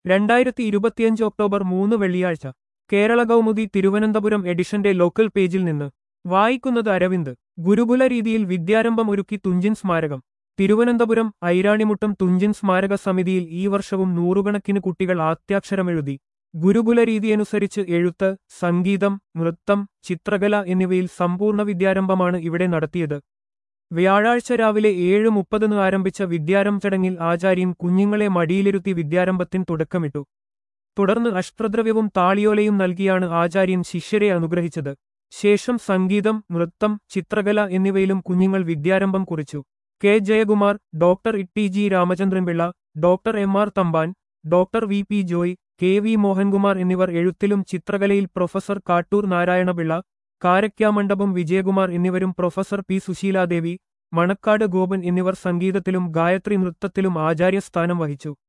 രണ്ടായിരത്തി ഇരുപത്തിയഞ്ച് ഒക്ടോബർ മൂന്ന് വെള്ളിയാഴ്ച കേരള കൗമുദി തിരുവനന്തപുരം എഡിഷന്റെ ലോക്കൽ പേജിൽ നിന്ന് വായിക്കുന്നത് അരവിന്ദ് ഗുരുകുല രീതിയിൽ വിദ്യാരംഭം ഒരുക്കി തുഞ്ചൻ സ്മാരകം തിരുവനന്തപുരം ഐരാണിമുട്ടം തുഞ്ചൻ സ്മാരക സമിതിയിൽ ഈ വർഷവും നൂറുകണക്കിന് കുട്ടികൾ ആദ്യാക്ഷരമെഴുതി ഗുരുകുല രീതിയനുസരിച്ച് എഴുത്ത് സംഗീതം നൃത്തം ചിത്രകല എന്നിവയിൽ സമ്പൂർണ്ണ വിദ്യാരംഭമാണ് ഇവിടെ നടത്തിയത് വ്യാഴാഴ്ച രാവിലെ ഏഴ് മുപ്പതിന് ആരംഭിച്ച വിദ്യാരംഭ ചടങ്ങിൽ ആചാര്യൻ കുഞ്ഞുങ്ങളെ മടിയിലിരുത്തി വിദ്യാരംഭത്തിന് തുടക്കമിട്ടു തുടർന്ന് അഷ്ടദ്രവ്യവും താളിയോലയും നൽകിയാണ് ആചാര്യൻ ശിഷ്യരെ അനുഗ്രഹിച്ചത് ശേഷം സംഗീതം നൃത്തം ചിത്രകല എന്നിവയിലും കുഞ്ഞുങ്ങൾ വിദ്യാരംഭം കുറിച്ചു K Jayakumar doctor Itty G Ramachandranpillai doctor M R Thampan doctor V P Joy K V Mohankumar എന്നിവർ എഴുത്തിലും ചിത്രകലയിൽ പ്രൊഫസർ കാട്ടൂർ നാരായണപിള്ള കാരയ്ക്കാമണ്ഡപം വിജയകുമാർ എന്നിവരും പ്രൊഫസർ പി സുശീലാദേവി മണക്കാട് ഗോപൻ എന്നിവർ സംഗീതത്തിലും ഗായത്രി നൃത്തത്തിലും ആചാര്യസ്ഥാനം വഹിച്ചു